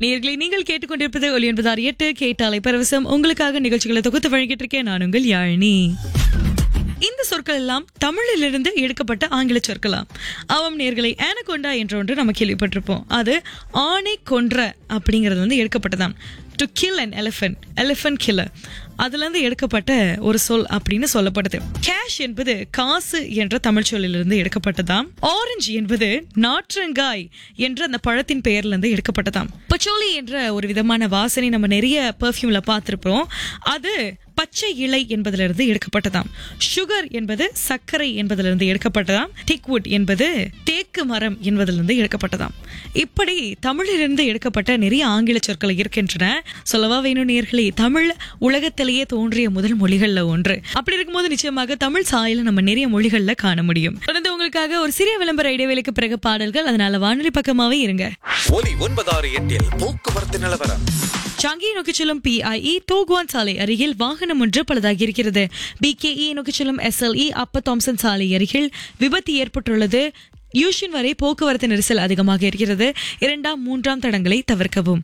நேர்களை நீங்கள் கேட்டுக்கொண்டிருப்பது ஒலி என்பதார் எட்டு கேட்டாலை பரவசம் உங்களுக்காக நிகழ்ச்சிகளை தொகுத்து வழங்கிட்டு இருக்கேன் நான் உங்கள் யாழினி இந்த சொற்கள் எல்லாம் தமிழிலிருந்து எடுக்கப்பட்ட ஆங்கில சொற்களாம் அவம் நேர்களை ஆனகொண்டா என்ற ஒன்று நம்ம கேள்விப்பட்டிருப்போம் அது ஆணை கொன்ற அப்படிங்கிறது வந்து எடுக்கப்பட்டதாம் to kill an elephant elephant killer அதுல இருந்து எடுக்கப்பட்ட ஒரு சொல் அப்படின்னு சொல்லப்படுது கேஷ் என்பது காசு என்ற தமிழ் சொல்லிலிருந்து எடுக்கப்பட்டதாம் ஆரஞ்சு என்பது நாற்றங்காய் என்ற அந்த பழத்தின் பெயர்ல இருந்து எடுக்கப்பட்டதாம் பச்சோலி என்ற ஒரு விதமான வாசனை நம்ம நிறைய பெர்ஃப்யூம்ல பார்த்திருப்போம் அது பச்சை இலை என்பதிலிருந்து எடுக்கப்பட்டதாம் சுகர் என்பது சர்க்கரை என்பதிலிருந்து எடுக்கப்பட்டதாம் திக்வுட் என்பது தேக்கு மரம் என்பதிலிருந்து எடுக்கப்பட்டதாம் இப்படி தமிழிலிருந்து எடுக்கப்பட்ட நிறைய ஆங்கில சொற்கள் இருக்கின்றன சொல்லவா வேணும் நேர்களே தமிழ் உலகத்திலேயே தோன்றிய முதல் மொழிகள்ல ஒன்று அப்படி இருக்கும்போது நிச்சயமாக தமிழ் சாயல நம்ம நிறைய மொழிகள்ல காண முடியும் தொடர்ந்து உங்களுக்காக ஒரு சிறிய விளம்பர இடைவேளைக்கு பிறகு பாடல்கள் அதனால வானொலி பக்கமாவே இருங்க ஒலி ஒன்பதாறு எட்டில் போக்குவரத்து நிலவரம் சாங்கி நோக்கி செல்லும் பிஐஇ தோகுவான் சாலை அருகில் வாகனம் ஒன்று பழுதாகி இருக்கிறது பிகேஇ நோக்கி செல்லும் எஸ்எல்இ அப்ப தாம்சன் சாலை அருகில் விபத்து ஏற்பட்டுள்ளது யூஷின் வரை போக்குவரத்து நெரிசல் அதிகமாக இருக்கிறது இரண்டாம் மூன்றாம் தடங்களை தவிர்க்கவும்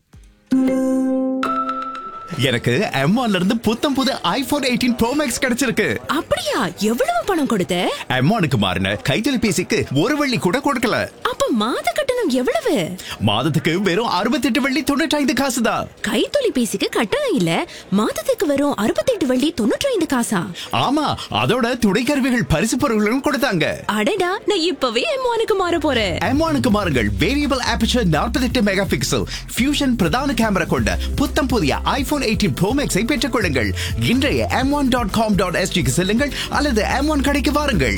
எனக்கு M1 ல இருந்து புத்தம் புது ஐபோன் எயிட்டீன் ப்ரோ மேக்ஸ் கிடைச்சிருக்கு அப்படியா எவ்வளவு பணம் கொடுத்த M1க்கு மாறின கைத்தொலைபேசிக்கு ஒரு வெள்ளி கூட கொடுக்கல அப்ப மாத கட்டணம் எவ்வளவு மாதத்துக்கு வெறும் அறுபத்தெட்டு வெள்ளி தொண்ணூற்றி ஐந்து காசு தான் கைத்தொலைபேசிக்கு கட்டணம் இல்ல மாதத்துக்கு வரும் அறுபத்தெட்டு வள்ளி தொண்ணூற்றி ஐந்து காசா ஆமா அதோட துணை கருவிகள் பரிசு பொருட்களும் கொடுத்தாங்க அடடா நான் இப்பவே எம்மானுக்கு மாற போறேன் M1க்கு மாறுங்கள் variable aperture 48 mega pixel fusion பிரதான கேமரா கொண்ட புத்தம் புதிய ஐபோன் எயிட்டீன் ப்ரோ மேக்ஸை பெற்றுக் கொள்ளுங்கள் இன்றைய M one dot com dot எஸ்டிக்கு செல்லுங்கள் அல்லது எம் ஒன் கடைக்கு வாருங்கள்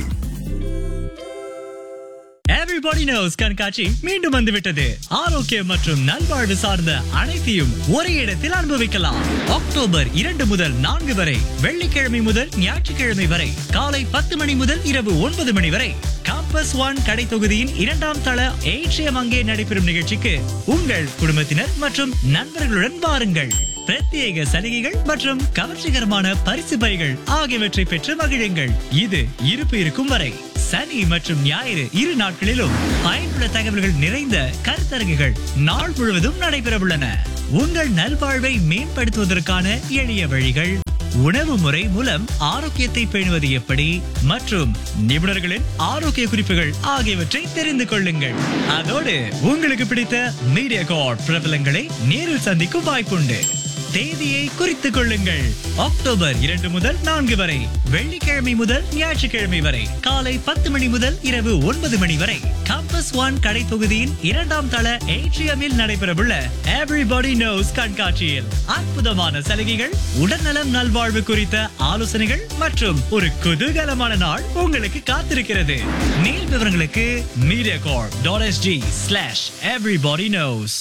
எவ்ரிபடி நோஸ் கண்காட்சி மீண்டும் வந்துவிட்டது ஆரோக்கியம் மற்றும் நல்வாழ்வு சார்ந்த அனைத்தையும் ஒரே இடத்தில் அனுபவிக்கலாம் அக்டோபர் இரண்டு முதல் நான்கு வரை வெள்ளிக்கிழமை முதல் ஞாயிற்றுக்கிழமை வரை காலை பத்து மணி முதல் இரவு ஒன்பது மணி வரை காம்பஸ் ஒன் கடை தொகுதியின் இரண்டாம் தள ஏற்றியம் அங்கே நடைபெறும் நிகழ்ச்சிக்கு உங்கள் குடும்பத்தினர் மற்றும் நண்பர்களுடன் வாருங்கள் பிரத்யேக சலுகைகள் மற்றும் கவர்ச்சிகரமான பரிசு பைகள் ஆகியவற்றை பெற்று மகிழுங்கள் இது இருப்பு இருக்கும் வரை சனி மற்றும் ஞாயிறு இரு நாட்களிலும் பயனுள்ள தகவல்கள் நிறைந்த கருத்தரங்குகள் நாள் முழுவதும் நடைபெறவுள்ளன உங்கள் நல்வாழ்வை மேம்படுத்துவதற்கான எளிய வழிகள் உணவு முறை மூலம் ஆரோக்கியத்தை பேணுவது எப்படி மற்றும் நிபுணர்களின் ஆரோக்கிய குறிப்புகள் ஆகியவற்றை தெரிந்து கொள்ளுங்கள் அதோடு உங்களுக்கு பிடித்த மீடியா கார்ட் பிரபலங்களை நேரில் சந்திக்கும் வாய்ப்புண்டு தேதியை குறித்துக் கொள்ளுங்கள் அக்டோபர் இரண்டு முதல் நான்கு வரை வெள்ளிக்கிழமை முதல் ஞாயிற்றுக்கிழமை வரை காலை பத்து மணி முதல் இரவு ஒன்பது மணி வரை கம்பஸ் ஒன் கடை தொகுதியின் இரண்டாம் தள ஏட்ரியமில் நடைபெறவுள்ள எவ்ரிபடி நோஸ் கண்காட்சியில் அற்புதமான சலுகைகள் உடல்நலம் நல்வாழ்வு குறித்த ஆலோசனைகள் மற்றும் ஒரு குதூகலமான நாள் உங்களுக்கு காத்திருக்கிறது மேல் விவரங்களுக்கு media corp dot SG slash everybody knows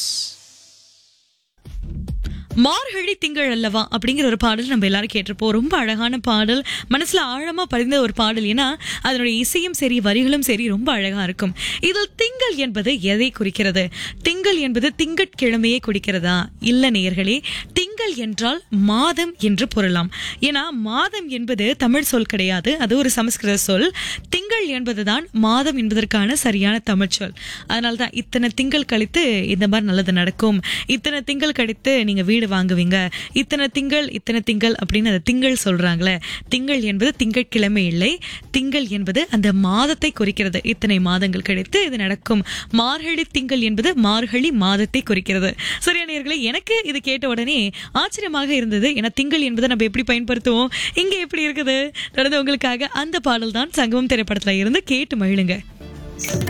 மார்கழி திங்கள் அல்லவா அப்படிங்கிற ஒரு பாடல் நம்ம எல்லாரும் கேட்டிருப்போம் ரொம்ப அழகான பாடல் மனசுல ஆழமா பதிந்த ஒரு பாடல் ஏன்னா அதனுடைய இசையும் சரி வரிகளும் சரி ரொம்ப அழகா இருக்கும் இதில் திங்கள் என்பது எதை குறிக்கிறது திங்கள் என்பது திங்கட்கிழமையை குறிக்கிறதா இல்ல நேயர்களே திங்கள் என்றால் மாதம் என்று பொருளாம் ஏன்னா மாதம் என்பது தமிழ் சொல் கிடையாது அது ஒரு சமஸ்கிருத சொல் திங்கள் என்பதுதான் மாதம் என்பதற்கான சரியான தமிழ் சொல் அதனால தான் இத்தனை திங்கள் கழித்து இந்த மாதிரி நல்லது நடக்கும் இத்தனை திங்கள் கழித்து நீங்க வீடு வாங்குவீங்க இத்தனை திங்கள் இத்தனை திங்கள் அப்படின்னு அந்த திங்கள் சொல்றாங்களே திங்கள் என்பது திங்கட்கிழமை இல்லை திங்கள் என்பது அந்த மாதத்தை குறிக்கிறது இத்தனை மாதங்கள் கழித்து இது நடக்கும் மார்கழி திங்கள் என்பது மார்கழி மாதத்தை குறிக்கிறது சரியா நேயர்களே எனக்கு இது கேட்ட உடனே ஆச்சரியமாக இருந்தது ஏன்னா திங்கள் என்பதை நம்ம எப்படி பயன்படுத்துவோம் இங்க எப்படி இருக்குது தொடர்ந்து உங்களுக்காக அந்த பாடல் தான் சங்கமம் திரைப்படத்துல இருந்து கேட்டு மகிழுங்க